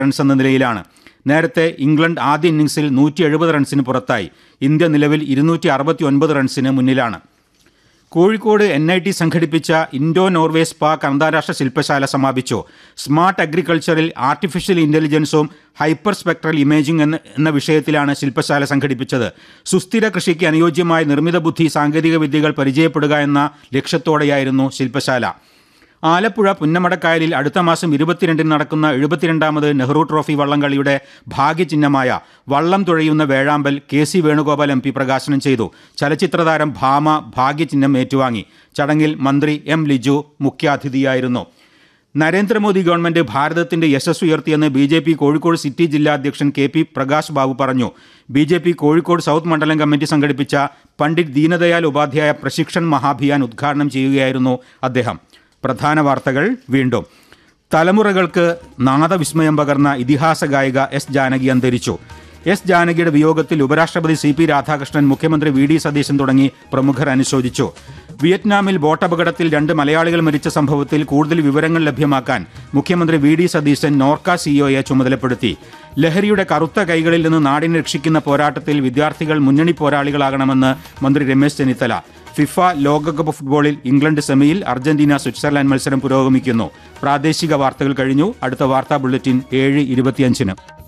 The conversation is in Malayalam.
റൺസ് എന്ന നിലയിലാണ് നേരത്തെ ഇംഗ്ലണ്ട് ആദ്യ ഇന്നിംഗ്സിൽ നൂറ്റി എഴുപത് റൺസിന് പുറത്തായി ഇന്ത്യ നിലവിൽ ഇരുന്നൂറ്റി അറുപത്തി ഒൻപത് റൺസിന് മുന്നിലാണ് കോഴിക്കോട് എൻ ഐ ടി സംഘടിപ്പിച്ച ഇൻഡോ നോർവേ സ്പാക്ക് അന്താരാഷ്ട്ര ശില്പശാല സമാപിച്ചു സ്മാർട്ട് അഗ്രികൾച്ചറിൽ ആർട്ടിഫിഷ്യൽ ഇന്റലിജൻസും ഹൈപ്പർ സ്പെക്ട്രൽ ഇമേജിംഗ് എന്ന എന്ന വിഷയത്തിലാണ് ശില്പശാല സംഘടിപ്പിച്ചത് സുസ്ഥിര കൃഷിക്ക് അനുയോജ്യമായ നിർമ്മിത ബുദ്ധി സാങ്കേതിക വിദ്യകൾ പരിചയപ്പെടുക എന്ന ലക്ഷ്യത്തോടെയായിരുന്നു ശില്പശാല ആലപ്പുഴ പുന്നമടക്കായലിൽ അടുത്ത മാസം ഇരുപത്തിരണ്ടിന് നടക്കുന്ന എഴുപത്തിരണ്ടാമത് നെഹ്റു ട്രോഫി വള്ളംകളിയുടെ ഭാഗ്യചിഹ്നമായ വള്ളം തുഴയുന്ന വേഴാമ്പൽ K C Venugopal M P പ്രകാശനം ചെയ്തു ചലച്ചിത്രതാരം ഭാമ ഭാഗ്യചിഹ്നം ഏറ്റുവാങ്ങി ചടങ്ങിൽ മന്ത്രി എം ലിജു മുഖ്യാതിഥിയായിരുന്നു നരേന്ദ്രമോദി ഗവൺമെന്റ് ഭാരതത്തിന്റെ യശസ് ഉയർത്തിയെന്ന് B J P Kozhikode city ജില്ലാ അധ്യക്ഷൻ കെ പി പ്രകാശ് ബാബു പറഞ്ഞു B J P Kozhikode south മണ്ഡലം കമ്മിറ്റി സംഘടിപ്പിച്ച പണ്ഡിറ്റ് ദീനദയാൽ ഉപാധ്യായ പ്രശിക്ഷൺ മഹാഭിയാൻ ഉദ്ഘാടനം ചെയ്യുകയായിരുന്നു അദ്ദേഹം പ്രധാന വാർത്തകൾ വീണ്ടും തലമുറകൾക്ക് നാദവിസ്മയം പകർന്ന ഇതിഹാസ ഗായിക എസ് ജാനകി അന്തരിച്ചു എസ് ജാനകിയുടെ വിയോഗത്തിൽ ഉപരാഷ്ട്രപതി സി പി രാധാകൃഷ്ണൻ മുഖ്യമന്ത്രി വി ഡി സതീശൻ തുടങ്ങി പ്രമുഖർ അനുശോചിച്ചു വിയറ്റ്നാമിൽ ബോട്ടപകടത്തിൽ രണ്ട് മലയാളികൾ മരിച്ച സംഭവത്തിൽ കൂടുതൽ വിവരങ്ങൾ ലഭ്യമാക്കാൻ മുഖ്യമന്ത്രി വി ഡി സതീശൻ നോർക്ക സിഇഒയെ ചുമതലപ്പെടുത്തി ലഹരിയുടെ കറുത്ത കൈകളിൽ നിന്ന് നാടിനെ രക്ഷിക്കുന്ന പോരാട്ടത്തിൽ വിദ്യാർത്ഥികൾ മുന്നണി പോരാളികളാകണമെന്ന് മന്ത്രി രമേശ് ചെന്നിത്തല ഫിഫ ലോകകപ്പ് ഫുട്ബോളിൽ ഇംഗ്ലണ്ട് സെമിയിൽ അർജന്റീന സ്വിറ്റ്സർലാൻഡ് മത്സരം പുരോഗമിക്കുന്നു പ്രാദേശിക വാർത്തകൾ കഴിഞ്ഞു അടുത്ത വാർത്താ ബുള്ളറ്റിൻ ഏഴ് ഇരുപത്തിയഞ്ചിന്